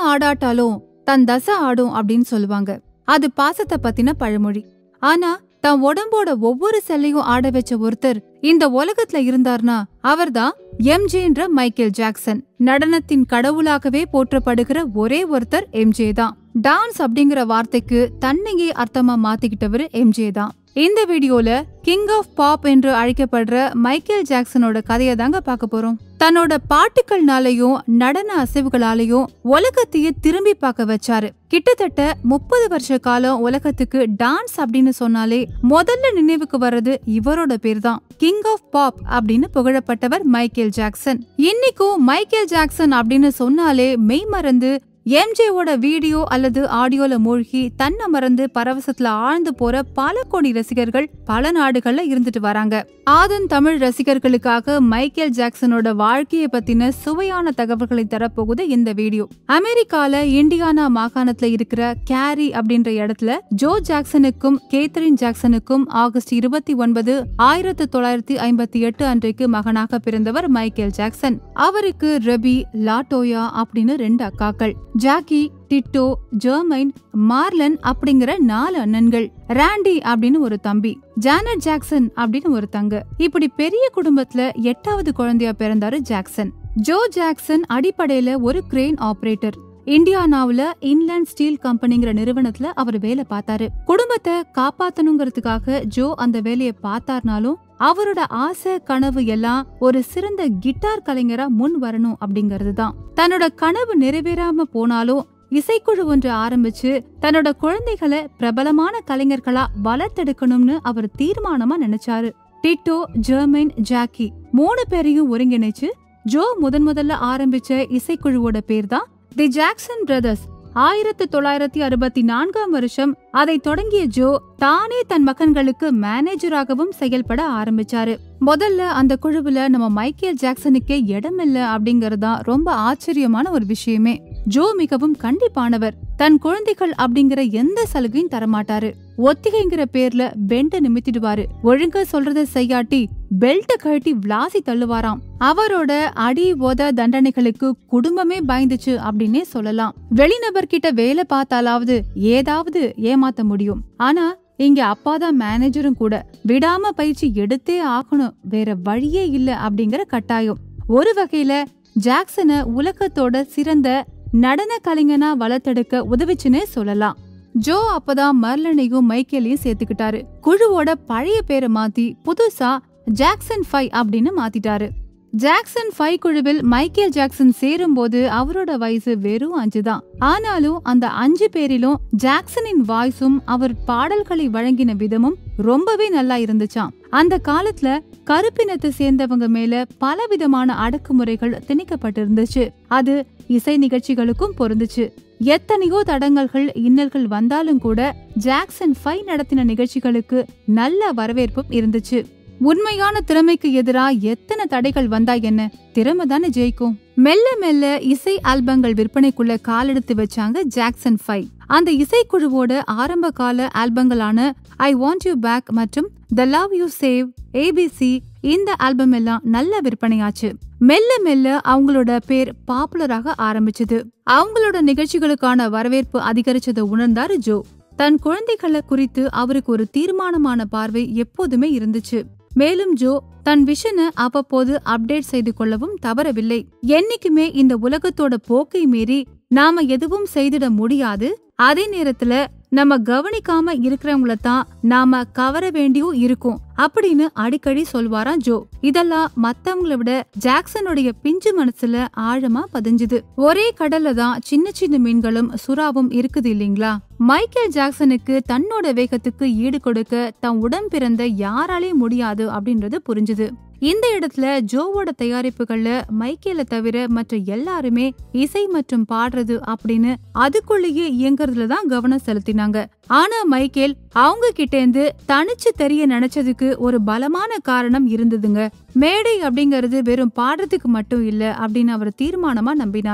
ஆடாட்டாலும் தன் தசை ஆடும் அப்படின்னு சொல்லுவாங்க அது பாசத்தை பத்தின பழமொழி ஆனா தன் உடம்போட ஒவ்வொரு செல்லையும் ஆட வச்ச ஒருத்தர் இந்த உலகத்துல இருந்தார்னா அவர்தான் எம்ஜேன்ற மைக்கேல் ஜாக்சன் நடனத்தின் கடவுளாகவே போற்றப்படுகிற ஒரே ஒருத்தர் எம்ஜே தான் டான்ஸ் அப்படிங்கிற வார்த்தைக்கு தன்னையே அர்த்தமா மாத்திக்கிட்டவர் எம்ஜே தான் இந்த வீடியோல கிங் ஆஃப் பாப் என்று அழைக்கப்படுற மைக்கேல் ஜாக்சனோட கதையை தாங்க பார்க்க போறோம் தன்னோட பாட்டுக்கள்னாலையும் நடன அசைவுகளாலையும் உலகத்தையே திரும்பி பார்க்க வச்சாரு கிட்டத்தட்ட முப்பது வருஷ காலம் உலகத்துக்கு டான்ஸ் அப்படின்னு சொன்னாலே முதல்ல நினைவுக்கு வர்றது இவரோட பேர் தான் கிங் ஆஃப் பாப் அப்படின்னு புகழப்பட்டவர் மைக்கேல் ஜாக்சன் இன்னைக்கும் மைக்கேல் ஜாக்சன் அப்படின்னு சொன்னாலே மெய் மறந்து எம்ஜேவோட வீடியோ அல்லது ஆடியோல மூழ்கி தன்னை மறந்து பரவசத்துல ஆழ்ந்து போற பல கோடி ரசிகர்கள் பல நாடுகள்ல இருந்துட்டு வராங்க ஆதன் தமிழ் ரசிகர்களுக்காக மைக்கேல் ஜாக்சனோட வாழ்க்கையை பத்தின சுவையான தகவல்களை தரப்போகுது இந்த வீடியோ அமெரிக்கால இண்டியானா மாகாணத்துல இருக்கிற கேரி அப்படின்ற இடத்துல ஜோ ஜாக்சனுக்கும் கேத்தரின் ஜாக்சனுக்கும் ஆகஸ்ட் இருபத்தி ஒன்பது ஆயிரத்தி தொள்ளாயிரத்தி ஐம்பத்தி எட்டு அன்றைக்கு மகனாக பிறந்தவர் மைக்கேல் ஜாக்சன் அவருக்கு ரபி லாட்டோயா அப்படின்னு ரெண்டு அக்காக்கள் ஜாக்கி டிட்டோ ஜெர்மைன் மார்லன் அப்படிங்கிற நாலு அண்ணன்கள் ராண்டி அப்படின்னு ஒரு தம்பி ஜானட் ஜாக்சன் அப்படின்னு ஒரு தங்க இப்படி பெரிய குடும்பத்துல எட்டாவது குழந்தையா பிறந்தாரு ஜாக்சன் ஜோ ஜாக்சன் அடிப்படையில ஒரு கிரெயின் ஆபரேட்டர் இந்தியானாவுல இன்லேண்ட் ஸ்டீல் கம்பெனிங்கிற நிறுவனத்துல அவர் வேலை பார்த்தாரு குடும்பத்தை காப்பாத்தணுங்கிறதுக்காக ஜோ அந்த வேலையை பார்த்தார்னாலும் அவரோட ஆசை கனவு எல்லாம் ஒரு சிறந்த கிட்டார் கலைஞரா முன் வரணும் அப்படிங்கிறது தான் தன்னோட கனவு நிறைவேறாம போனாலும் இசைக்குழு ஒன்று ஆரம்பிச்சு தன்னோட குழந்தைகளை பிரபலமான கலைஞர்களா வளர்த்தெடுக்கணும்னு அவர் தீர்மானமா நினைச்சாரு டிட்டோ ஜெர்மைன் ஜாக்கி மூணு பேரையும் ஒருங்கிணைச்சு ஜோ முதன் முதல்ல ஆரம்பிச்ச இசைக்குழுவோட பேர் தான் தி ஜாக்சன் பிரதர்ஸ் ஆயிரத்தி தொள்ளாயிரத்தி அறுபத்தி நான்காம் வருஷம் அதை தொடங்கிய ஜோ தானே தன் மகன்களுக்கு மேனேஜராகவும் செயல்பட ஆரம்பிச்சாரு முதல்ல அந்த குழுவுல நம்ம மைக்கேல் ஜாக்சனுக்கே இடமில்ல அப்படிங்கறதா ரொம்ப ஆச்சரியமான ஒரு விஷயமே ஜோ மிகவும் கண்டிப்பானவர் தன் குழந்தைகள் அப்படிங்கிற எந்த சலுகையும் தரமாட்டாரு ஒத்திகைங்கிற பேர்ல பெண்ட நிமித்திடுவாரு ஒழுங்கா சொல்றத செய்யாட்டி பெல்ட்ட கழட்டி விளாசி தள்ளுவாராம் அவரோட அடி உத தண்டனைகளுக்கு குடும்பமே பயந்துச்சு அப்படின்னே சொல்லலாம் வெளிநபர் கிட்ட வேலை பார்த்தாலாவது ஏதாவது ஏமாத்த முடியும் ஆனா இங்க அப்பாதான் மேனேஜரும் கூட விடாம பயிற்சி எடுத்தே ஆகணும் வேற வழியே இல்ல அப்படிங்கிற கட்டாயம் ஒரு வகையில ஜாக்சனை உலகத்தோட சிறந்த நடன கலைஞனா வளர்த்தெடுக்க உதவிச்சுன்னே சொல்லலாம் ஜோ அப்பதான் மர்லனையும் மைக்கேலையும் சேர்த்துக்கிட்டாரு குழுவோட பழைய பேரை மாத்தி புதுசா ஜாக்சன் ஃபைவ் அப்படின்னு மாத்திட்டாரு ஜாக்சன் ஃபைவ் குழுவில் மைக்கேல் ஜாக்சன் சேரும்போது அவரோட வயசு வெறும் அஞ்சு தான் ஆனாலும் அந்த அஞ்சு பேரிலும் ஜாக்சனின் வாய்ஸும் அவர் பாடல்களை வழங்கின விதமும் ரொம்பவே நல்லா இருந்துச்சாம் அந்த காலத்துல கருப்பினத்தை சேர்ந்தவங்க மேல பலவிதமான அடக்குமுறைகள் திணிக்கப்பட்டிருந்துச்சு அது இசை நிகழ்ச்சிகளுக்கும் பொருந்துச்சு எத்தனையோ தடங்கல்கள் இன்னல்கள் வந்தாலும் கூட ஜாக்சன் ஃபைவ் நடத்தின நிகழ்ச்சிகளுக்கு நல்ல வரவேற்பும் இருந்துச்சு உண்மையான திறமைக்கு எதிரா எத்தனை தடைகள் வந்தா என்ன திறமை தானே ஜெயிக்கும் மெல்ல மெல்ல இசை ஆல்பங்கள் விற்பனைக்குள்ள காலெடுத்து வச்சாங்க ஜாக்சன் ஃபைவ் அந்த இசைக்குழுவோட ஆரம்ப கால ஆல்பங்களான ஐ வாண்ட் யூ பேக் மற்றும் the love you save ABC இந்த ஆல்பம் எல்லாம் நல்ல விற்பனையாச்சு மெல்ல மெல்ல அவங்களோட பேர் பாப்புலராக ஆரம்பிச்சது அவங்களோட நிகழ்ச்சிகளுக்கான வரவேற்பு அதிகரிச்சதை உணர்ந்தாரு ஜோ தன் குழந்தைகளை குறித்து அவருக்கு ஒரு தீர்மானமான பார்வை எப்போதுமே இருந்துச்சு மேலும் ஜோ தன் விஷனை அவ்வப்போது அப்டேட் செய்து கொள்ளவும் தவறவில்லை என்னைக்குமே இந்த உலகத்தோட போக்கை மீறி நாம எதுவும் செய்திட முடியாது அதே நேரத்துல நம்ம கவனிக்காம இருக்கிறவங்கள தான் நாம கவர வேண்டியும் இருக்கும் அப்படின்னு அடிக்கடி சொல்வாராம் ஜோ இதெல்லாம் மத்தவங்கள விட ஜாக்சனுடைய பிஞ்சு மனசுல ஆழமா பதிஞ்சுது ஒரே கடல்ல தான் சின்ன சின்ன மீன்களும் சுறாவும் இருக்குது இல்லீங்களா மைக்கேல் ஜாக்சனுக்கு தன்னோட வேகத்துக்கு ஈடு கொடுக்க தன் உடன் பிறந்த யாராலையும் முடியாது அப்படின்றது புரிஞ்சுது இந்த இடத்துல ஜோவோட தயாரிப்புகள்ல மைக்கேல தவிர மற்ற எல்லாருமே இசை மற்றும் பாடுறது அப்படின்னு அதுக்குள்ளேயே இயங்குறதுல தான் கவனம் செலுத்தினாங்க ஆனா மைக்கேல் அவங்க கிட்ட இருந்து தனிச்சு தெரிய நினைச்சதுக்கு ஒரு பலமான காரணம் இருந்ததுங்க மேடை அப்படிங்கறது வெறும் பாடுறதுக்கு மட்டும் இல்ல அப்படின்னு அவர் தீர்மானமா நம்பினாரு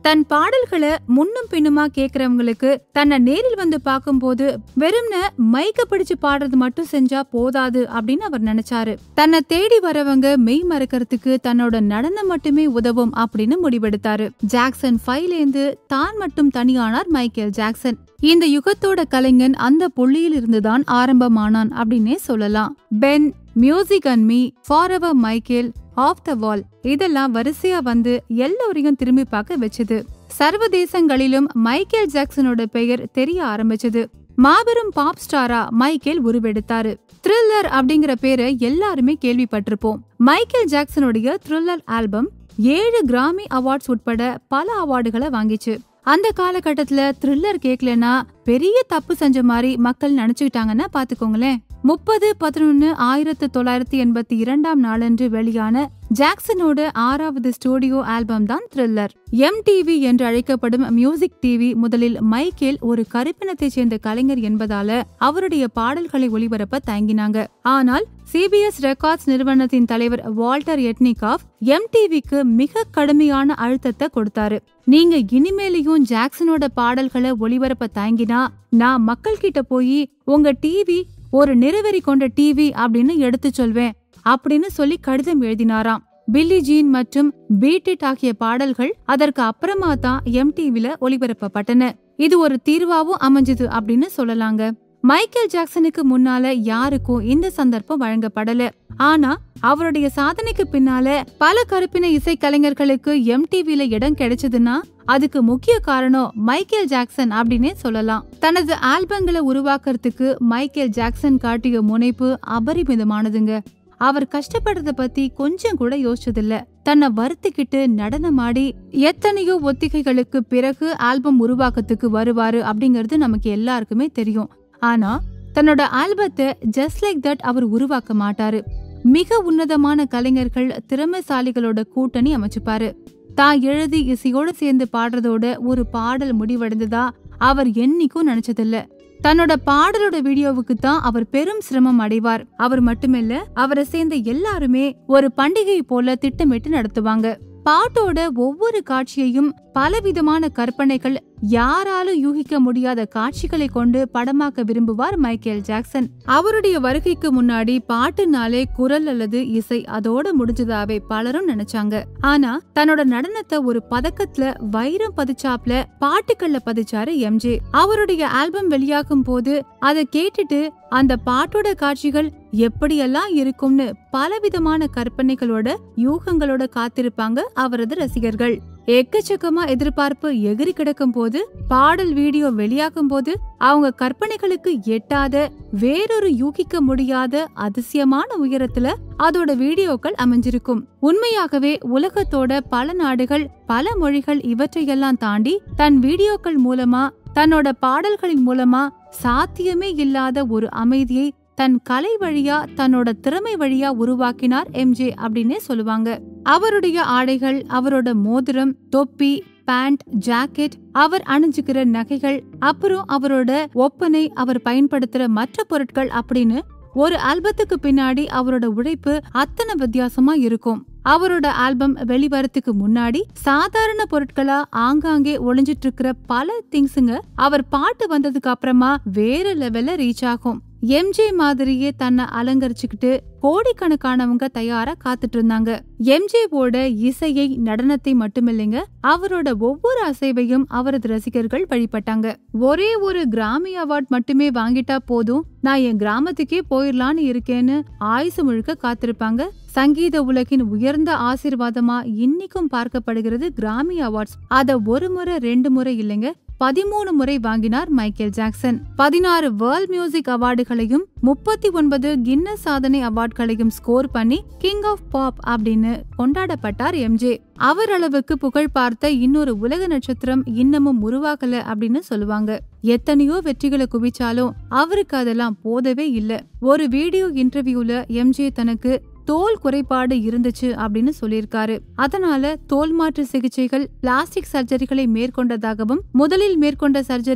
தன் பாடல்களை முன்னும் பின்னுமா கேக்குறவங்களுக்கு தன்னை நேரில் வந்து பார்க்கும்போது வெறும்ன மைக்க பிடிச்சு பாடுறது மட்டும் செஞ்சா போதாது அப்படின்னு அவர் நினைச்சாரு தன்னை தேடி வரவங்க மெய் மறக்கறதுக்கு தன்னோட நடனம் மட்டுமே உதவும் அப்படின்னு முடிவெடுத்தாரு ஜாக்சன் ஃபைவ்லேருந்து தான் மட்டும் தனியானார் மைக்கேல் ஜாக்சன் இந்த யுகத்தோட கலைஞன் அந்த புள்ளியில் இருந்துதான் ஆரம்பமானான் அப்படின்னே சொல்லலாம் Ben music and me forever Michael off the wall இதெல்லாம் வரிசையா வந்து எல்லோரையும் திரும்பி பார்க்க வச்சது சர்வதேசங்களிலும் மைக்கேல் ஜாக்சனோட பெயர் தெரிய ஆரம்பிச்சது மாபெரும் பாப் ஸ்டாரா மைக்கேல் உருவெடுத்தாரு த்ரில்லர் அப்படிங்கிற பேரை எல்லாருமே கேள்விப்பட்டிருப்போம் மைக்கேல் ஜாக்சனுடைய த்ரில்லர் ஆல்பம் ஏழு கிராமி அவார்ட்ஸ் உட்பட பல அவார்டுகளை வாங்கிச்சு அந்த காலகட்டத்துல த்ரில்லர் கேக்கலனா பெரிய தப்பு செஞ்ச மாதிரி மக்கள் நினைச்சுக்கிட்டாங்கன்னா பாத்துக்கோங்களேன் முப்பது பதினொன்னு ஆயிரத்து தொள்ளாயிரத்தி எண்பத்தி இரண்டாம் நாளன்று வெளியான ஜாக்சனோட ஆறாவது ஸ்டூடியோ ஆல்பம் தான் த்ரில்லர் எம் டிவி என்று அழைக்கப்படும் மியூசிக் டிவி முதலில் மைக்கேல் ஒரு கருப்பினத்தைச் சேர்ந்த கலைஞர் என்பதால அவருடைய பாடல்களை ஒளிபரப்ப தயங்கினாங்க ஆனால் சிபிஎஸ் ரெக்கார்ட்ஸ் நிறுவனத்தின் தலைவர் வால்டர் எட்னிகாஃப் எம் டிவிக்கு மிக கடுமையான அழுத்தத்தை கொடுத்தாரு நீங்க இனிமேலையும் ஜாக்சனோட பாடல்களை ஒளிபரப்ப தயங்கினா நான் மக்கள் கிட்ட போய் உங்க டிவி ஒரு நிறவெறி கொண்ட டிவி அப்படின்னு எடுத்து சொல்வேன் அப்படின்னு சொல்லி கடிதம் எழுதினாராம் பில்லி ஜீன் மற்றும் பீட் இட் ஆகிய பாடல்கள் அதற்கு அப்புறமா தான் எம்டிவில ஒளிபரப்பப்பட்டன இது ஒரு தீர்வாவும் அமைஞ்சது அப்படின்னு சொல்லலாங்க மைக்கேல் ஜாக்சனுக்கு முன்னால யாருக்கும் இந்த சந்தர்ப்பம் வழங்கப்படல ஆனா அவருடைய சாதனைக்கு பின்னால பல கருப்பின இசைக்கலைஞர்களுக்கு எம்டிவில இடம் கிடைச்சதுன்னா அதுக்கு முக்கிய காரணம் மைக்கேல் ஜாக்சன் அப்படின்னே சொல்லலாம் தனது ஆல்பங்களை உருவாக்குறதுக்கு மைக்கேல் ஜாக்சன் காட்டிய முனைப்பு அபரிமிதமானதுங்க அவர் கஷ்டப்படுறத பத்தி கொஞ்சம் கூட யோசிச்சதில்ல தன்னை வருத்திக்கிட்டு நடனமாடி எத்தனையோ ஒத்திகைகளுக்கு பிறகு ஆல்பம் உருவாக்கத்துக்கு வருவாரு அப்படிங்கறது நமக்கு எல்லாருக்குமே தெரியும் ஆனா தன்னோட ஆல்பத்தை ஜஸ்ட் லைக் தட் அவர் உருவாக்க மாட்டாரு மிக உன்னதமான கலைஞர்கள் திறமைசாலிகளோட கூட்டணி அமைச்சுப்பாரு தான் எழுதி இசையோட சேர்ந்து பாடுறதோட ஒரு பாடல் முடிவடைந்ததா அவர் என்னைக்கும் நினைச்சதில்ல தன்னோட பாடலோட வீடியோவுக்கு தான் அவர் பெரும் சிரமம் அடைவார் அவர் மட்டுமில்ல அவரை சேர்ந்த எல்லாருமே ஒரு பண்டிகை போல திட்டமிட்டு நடத்துவாங்க பாட்டோட ஒவ்வொரு காட்சியையும் பலவிதமான கற்பனைகள் யாராலும் யூகிக்க முடியாத காட்சிகளை கொண்டு படமாக்க விரும்புவார் மைக்கேல் ஜாக்சன் அவருடைய வருகைக்கு முன்னாடி பாட்டுனாலே குரல் அல்லது இசை அதோட முடிஞ்சதாவே பலரும் நினைச்சாங்க ஆனா தன்னோட நடனத்தை ஒரு பதக்கத்துல வைரம் பதிச்சாப்ல பாட்டுக்கள்ல பதிச்சாரு எம்ஜே அவருடைய ஆல்பம் வெளியாகும் போது அதை கேட்டுட்டு அந்த பாட்டோட காட்சிகள் எப்படியெல்லாம் இருக்கும்னு பலவிதமான கற்பனைகளோட யூகங்களோட காத்திருப்பாங்க அவரது ரசிகர்கள் எக்கச்சக்கமா எதிர்பார்ப்பு எகிரி கிடக்கும் போது பாடல் வீடியோ வெளியாகும் போது அவங்க கற்பனைகளுக்கு எட்டாத வேறொரு யூகிக்க முடியாத அதிசயமான உயரத்துல அதோட வீடியோக்கள் அமைஞ்சிருக்கும் உண்மையாகவே உலகத்தோட பல நாடுகள் பல மொழிகள் இவற்றையெல்லாம் தாண்டி தன் வீடியோக்கள் மூலமா தன்னோட பாடல்களின் மூலமா சாத்தியமே இல்லாத ஒரு அமைதியை தன் கலை வழியா தன்னோட திறமை வழியா உருவாக்கினார் எம்ஜே அப்படின்னே சொல்லுவாங்க அவருடைய ஆடைகள் அவரோட மோதிரம் தொப்பி பேண்ட் ஜாக்கெட் அவர் அணிஞ்சுக்கிற நகைகள் அப்புறம் அவரோட ஒப்பனை அவர் பயன்படுத்துற மற்ற பொருட்கள் அப்படின்னு ஒரு ஆல்பத்துக்கு பின்னாடி அவரோட உழைப்பு அத்தனை வித்தியாசமா இருக்கும் அவரோட ஆல்பம் வெளிவரத்துக்கு முன்னாடி சாதாரண பொருட்களா ஆங்காங்கே ஒளிஞ்சிட்டு இருக்கிற பல திங்ஸுங்க அவர் பாட்டு வந்ததுக்கு அப்புறமா வேற லெவல்ல ரீச் ஆகும் எம்ஜே மாதிரியே தன்னை அலங்கரிச்சுக்கிட்டு கோடிக்கணக்கானவங்க தயாரா காத்துட்டு இருந்தாங்க எம்ஜேவோட இசையை நடனத்தை மட்டுமில்லைங்க அவரோட ஒவ்வொரு அசைவையும் அவரது ரசிகர்கள் வழிபட்டாங்க ஒரே ஒரு கிராமி அவார்ட் மட்டுமே வாங்கிட்டா போதும் நான் என் கிராமத்துக்கே போயிடலான்னு இருக்கேன்னு ஆயுசு முழுக்க காத்திருப்பாங்க சங்கீத உலகின் உயர்ந்த ஆசீர்வாதமா இன்னிக்கும் பார்க்கப்படுகிறது கிராமி அவார்ட்ஸ் அத ஒரு முறை ரெண்டு முறை இல்லைங்க பதிமூணு முறை வாங்கினார் மைக்கேல் ஜாக்சன் பதினாறு வேர்ல்ட் மியூசிக் அவார்டுகளையும் முப்பத்தி ஒன்பது கின்னஸ் சாதனை அவார்ட்களையும் ஸ்கோர் பண்ணி கிங் ஆஃப் பாப் அப்படின்னு கொண்டாடப்பட்டார் எம்ஜே அவர் அளவுக்கு புகழ் பார்த்த இன்னொரு உலக நட்சத்திரம் இன்னமும் உருவாகல அப்படின்னு சொல்லுவாங்க எத்தனையோ வெற்றிகளை குவிச்சாலும் அவருக்கு அதெல்லாம் போதவே இல்ல ஒரு வீடியோ இன்டர்வியூல எம்ஜே தனக்கு தோல் குறைபாடு இருந்துச்சு அப்படின்னு சொல்லியிருக்காரு அதனால தோல் மாற்று சிகிச்சைகள் பிளாஸ்டிக் சர்ஜரிகளை மேற்கொண்டதாகவும் முதலில் மேற்கொண்ட சர்ஜரிகள்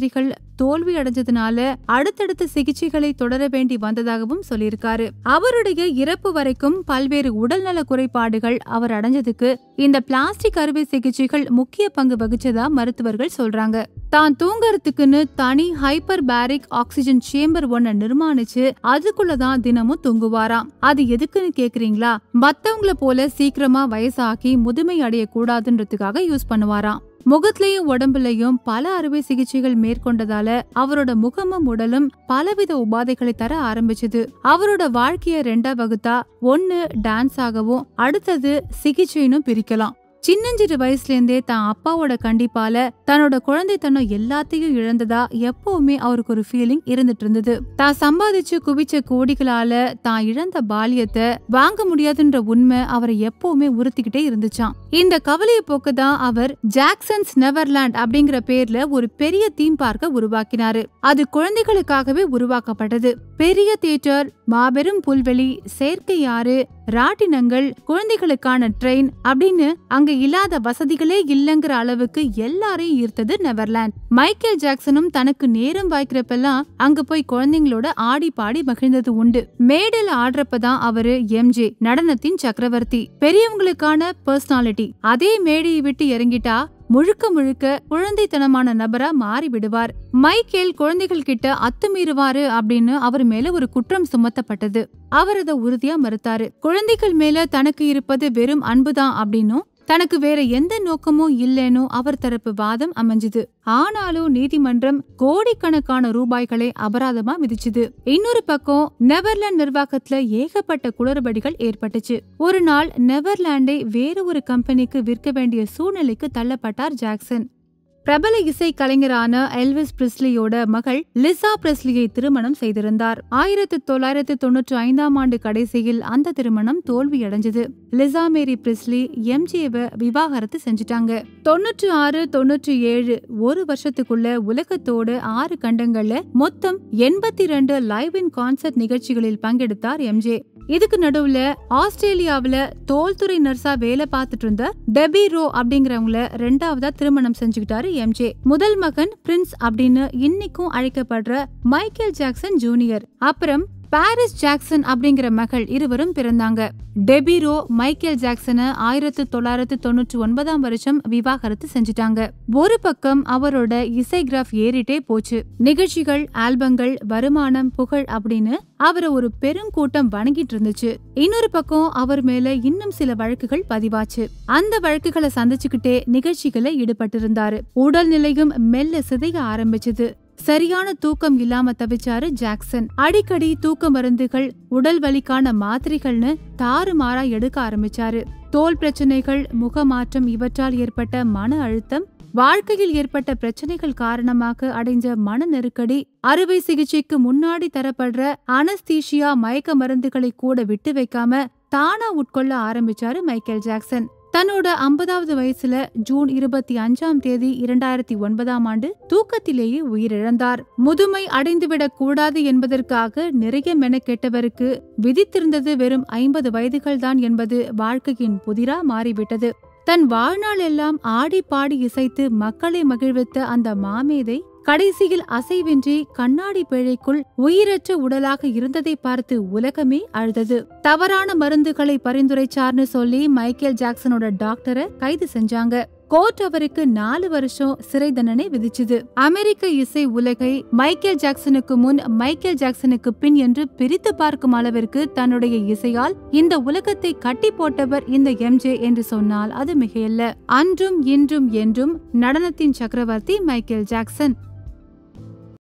தோல்வி அடைஞ்சதுனால அடுத்தடுத்த சிகிச்சைகளை தொடர வேண்டி வந்ததாகவும் சொல்லியிருக்காரு அவருடைய இறப்பு வரைக்கும் பல்வேறு உடல்நல குறைபாடுகள் அவர் அடைஞ்சதுக்கு இந்த பிளாஸ்டிக் அறுவை சிகிச்சைகள் முக்கிய பங்கு வகிச்சதா மருத்துவர்கள் சொல்றாங்க தான் தூங்கறதுக்குன்னு தனி ஹைப்பர் பேரிக் ஆக்சிஜன் சேம்பர் ஒன்ன நிர்மாணிச்சு அதுக்குள்ளதான் தினமும் தூங்குவாராம் அது எதுக்குன்னு கேக்குறீங்களா மத்தவங்கள போல சீக்கிரமா வயசாகி முதுமை அடைய கூடாதுன்றதுக்காக யூஸ் பண்ணுவாராம் முகத்திலையும் உடம்புலயும் பல அறுவை சிகிச்சைகள் மேற்கொண்டதால அவரோட முகமும் உடலும் பலவித உபாதைகளை தர ஆரம்பிச்சது அவரோட வாழ்க்கைய ரெண்டா வகுத்தா ஒன்னு டான்ஸ் ஆகவும் அடுத்தது சிகிச்சைன்னு பிரிக்கலாம் சின்னஞ்சிறு வயசுல இருந்தே தான் அப்பாவோட கண்டிப்பால தன்னோட குழந்தைத்தனம் எல்லாத்தையும் இழந்ததா எப்பவுமே அவருக்கு ஒரு ஃபீலிங் இருந்துட்டு இருந்தது தான் சம்பாதிச்சு குவிச்ச கோடிகளால தான் இழந்த பாலியத்தை வாங்க முடியாதுன்ற உண்மை அவரை எப்பவுமே உறுத்திக்கிட்டே இருந்துச்சாம் இந்த கவலையை போக்க தான் அவர் ஜாக்சன்ஸ் நெவர்லாண்ட் அப்படிங்கிற பேர்ல ஒரு பெரிய தீம் பார்க்க உருவாக்கினாரு அது குழந்தைகளுக்காகவே உருவாக்கப்பட்டது பெரிய தியேட்டர் மாபெரும் புல்வெளி செயற்கை ஆறு ராட்டினங்கள் குழந்தைகளுக்கான ட்ரெயின் அப்படின்னு அங்க இல்லாத வசதிகளே இல்லங்கிற அளவுக்கு எல்லாரையும் ஈர்த்தது நெவர்லாண்ட் மைக்கேல் ஜாக்சனும் தனக்கு நேரம் வாய்க்கிறப்பெல்லாம் அங்க போய் குழந்தைங்களோட ஆடி பாடி மகிழ்ந்தது உண்டு மேடையில ஆடுறப்பதான் அவரு எம்ஜே நடனத்தின் சக்கரவர்த்தி பெரியவங்களுக்கான பர்சனாலிட்டி அதே மேடையை விட்டு இறங்கிட்டா முழுக்க முழுக்க குழந்தைத்தனமான நபரா மாறி விடுவார் மைக்கேல் குழந்தைகள் கிட்ட அத்துமீறுவாரு அப்படின்னு அவர் மேல ஒரு குற்றம் சுமத்தப்பட்டது அவர் அதை உறுதியா மறுத்தாரு குழந்தைகள் மேல தனக்கு இருப்பது வெறும் அன்புதான் அப்படின்னும் தனக்கு வேற எந்த நோக்கமும் இல்லைன்னு அவர் தரப்பு வாதம் அமைஞ்சுது ஆனாலும் நீதிமன்றம் கோடிக்கணக்கான ரூபாய்களை அபராதமா விதிச்சுது இன்னொரு பக்கம் நெவர்லாண்ட் நிர்வாகத்துல ஏகப்பட்ட குளறுபடிகள் ஏற்பட்டுச்சு ஒரு நாள் நெவர்லாண்டை வேற ஒரு கம்பெனிக்கு விற்க வேண்டிய சூழ்நிலைக்கு தள்ளப்பட்டார் ஜாக்சன் பிரபல இசை கலைஞரான எல்விஸ் பிரிஸ்லியோட மகள் லிசா பிரிஸ்லியை திருமணம் செய்திருந்தார் ஆயிரத்தி தொள்ளாயிரத்தி தொன்னூற்றி ஐந்தாம் ஆண்டு கடைசியில் அந்த திருமணம் தோல்வியடைஞ்சது லிசா மேரி பிரிஸ்லி எம்ஜிஏவை விவாகரத்து செஞ்சுட்டாங்க தொன்னூற்றி ஆறு தொன்னூற்றி ஏழு ஒரு வருஷத்துக்குள்ள உலகத்தோட ஆறு கண்டங்கள்ல மொத்தம் எண்பத்தி ரெண்டு லைவ் இன் கான்சர்ட் நிகழ்ச்சிகளில் பங்கெடுத்தார் எம்ஜே இதுக்கு நடுவுல ஆஸ்திரேலியாவுல தோல்துறை நர்ஸா வேலை பார்த்துட்டு இருந்த டெபி ரோ அப்படிங்கிறவங்கள ரெண்டாவதா திருமணம் செஞ்சுக்கிட்டாரு எம்ஜே முதல் மகன் பிரின்ஸ் அப்படின்னு இன்னைக்கும் அழைக்கப்படுற மைக்கேல் ஜாக்சன் ஜூனியர் அப்புறம் பாரிஸ் ஜாக்சன் அப்படிங்கிற மகள் இருவரும் பிறந்தாங்க டெபிரோ மைக்கேல் ஜாக்சனை ஆயிரத்தி தொள்ளாயிரத்தி தொண்ணூற்றி ஒன்பதாம் வருஷம் விவாகரத்து செஞ்சுட்டாங்க ஒரு பக்கம் அவரோட இசை கிராஃப் ஏறிட்டே போச்சு நிகழ்ச்சிகள் ஆல்பங்கள் வருமானம் புகழ் அப்படின்னு அவரை ஒரு பெருங்கூட்டம் வணங்கிட்டு இருந்துச்சு இன்னொரு பக்கம் அவர் மேல இன்னும் சில வழக்குகள் பதிவாச்சு அந்த வழக்குகளை சந்திச்சுக்கிட்டே நிகழ்ச்சிகளை ஈடுபட்டிருந்தாரு உடல் நிலையும் மெல்ல சிதைய ஆரம்பிச்சது சரியான தூக்கம் இல்லாம தவிச்சாரு ஜாக்சன் அடிக்கடி தூக்க மருந்துகள் உடல் வலிக்கான மாத்திரைகள்னு தாறுமாறா எடுக்க ஆரம்பிச்சாரு தோல் பிரச்சனைகள் முகமாற்றம் இவற்றால் ஏற்பட்ட மன அழுத்தம் வாழ்க்கையில் ஏற்பட்ட பிரச்சனைகள் காரணமாக அடைஞ்ச மன நெருக்கடி அறுவை சிகிச்சைக்கு முன்னாடி தரப்படுற அனஸ்தீஷியா மயக்க மருந்துகளை கூட விட்டு வைக்காம தானா உட்கொள்ள ஆரம்பிச்சாரு மைக்கேல் ஜாக்சன் தன்னோட ஐம்பதாவது வயசுல ஜூன் இருபத்தி அஞ்சாம் தேதி இரண்டாயிரத்தி ஒன்பதாம் ஆண்டு தூக்கத்திலேயே உயிரிழந்தார் முதுமை அடைந்துவிடக் கூடாது என்பதற்காக நிறைய மெனக்கெட்டவருக்கு விதித்திருந்தது வெறும் ஐம்பது வயதுகள் தான் என்பது வாழ்க்கையின் புதிரா மாறிவிட்டது தன் வாழ்நாள் எல்லாம் ஆடி பாடி இசைத்து மக்களை மகிழ்வித்த அந்த மாமேதை கடைசியில் அசைவின்றி கண்ணாடி பேழைக்குள் உயிரற்ற உடலாக இருந்ததை பார்த்து உலகமே அழுதது தவறான மருந்துகளை பரிந்துரைச்சார்னு சொல்லி மைக்கேல் ஜாக்சனோட டாக்டரை கைது செஞ்சாங்க கோர்ட் அவருக்கு நாலு வருஷம் சிறை தண்டனை விதிச்சுது அமெரிக்க இசை உலகை மைக்கேல் ஜாக்சனுக்கு முன் மைக்கேல் ஜாக்சனுக்கு பின் என்று பிரித்து பார்க்கும் அளவிற்கு தன்னுடைய இசையால் இந்த உலகத்தை கட்டி போட்டவர் இந்த எம்ஜே என்று சொன்னால் அது மிகையல்ல அன்றும் இன்றும் என்றும் நடனத்தின் சக்கரவர்த்தி மைக்கேல் ஜாக்சன்